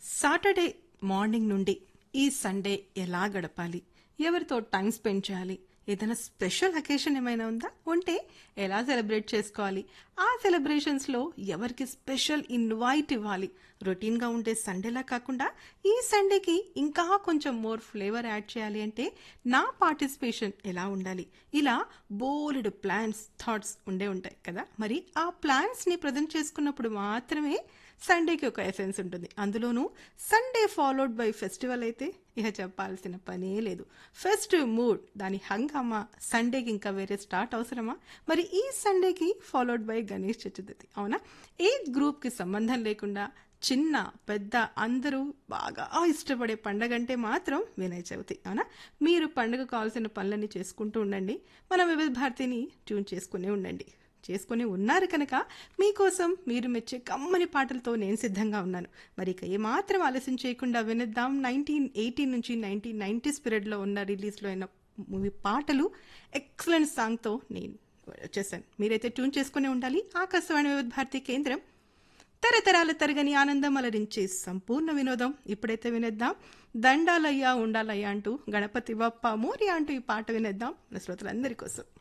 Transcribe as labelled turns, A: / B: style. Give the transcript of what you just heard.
A: Saturday morning నుండి ఈ Sunday ఎలా గడపాలి ఎవరితో టైం స్పెండ్ చేయాలి ఏదైనా స్పెషల్ అకేషన్ ఏమైనా ఉందా ఉంటే ఎలా సెలబ్రేట్ చేసుకోవాలి ఆ సెలబ్రేషన్స్లో ఎవరికి స్పెషల్ ఇన్వైట్ ఇవ్వాలి రొటీన్గా ఉండే సండేలా కాకుండా ఈ సండేకి ఇంకా కొంచెం మోర్ ఫ్లేవర్ యాడ్ చేయాలి అంటే నా పార్టిసిపేషన్ ఎలా ఉండాలి ఇలా బోలెడు ప్లాన్స్ థాట్స్ ఉండే ఉంటాయి కదా మరి ఆ ప్లాన్స్ని ప్రజెంట్ చేసుకున్నప్పుడు మాత్రమే సండేకి ఒక ఎసెన్స్ ఉంటుంది అందులోనూ సండే ఫాలోడ్ బై ఫెస్టివల్ అయితే ఇక చెప్పాల్సిన పనే లేదు ఫెస్టివ్ మూడ్ దాని హంగామా సండేకి ఇంకా వేరే స్టార్ట్ అవసరమా మరి ఈ సండేకి ఫాలోడ్ బై గణేష్ చతుర్థి అవునా ఏ గ్రూప్కి సంబంధం లేకుండా చిన్న పెద్ద అందరూ బాగా ఇష్టపడే పండగ అంటే మాత్రం వినాయక చవితి అవునా మీరు పండుగ కావాల్సిన పనులన్నీ చేసుకుంటూ ఉండండి మన వివిధ భారతిని ట్యూన్ చేసుకునే ఉండండి చేసుకుని ఉన్నారు కనుక మీకోసం మీరు మెచ్చే కమ్మని పాటలతో నేను సిద్ధంగా ఉన్నాను మరి ఇక ఏమాత్రం ఆలస్యం చేయకుండా వినిద్దాం నైన్టీన్ ఎయిటీన్ నుంచి నైన్టీన్ నైన్టీస్ పీరియడ్లో ఉన్న రిలీజ్లో అయిన మూవీ పాటలు ఎక్సలెంట్ సాంగ్తో నేను వచ్చేసాను మీరైతే ట్యూన్ చేసుకునే ఉండాలి ఆకాశవాణి వివిధ భారతి కేంద్రం తరతరాల తరగని ఆనందం అలరించే సంపూర్ణ వినోదం ఇప్పుడైతే వినేద్దాం దండాలయ్యా ఉండాలయ్యా అంటూ గణపతి బప్ప మోరి అంటూ ఈ పాట వినేద్దాం మన శ్రోతలందరి కోసం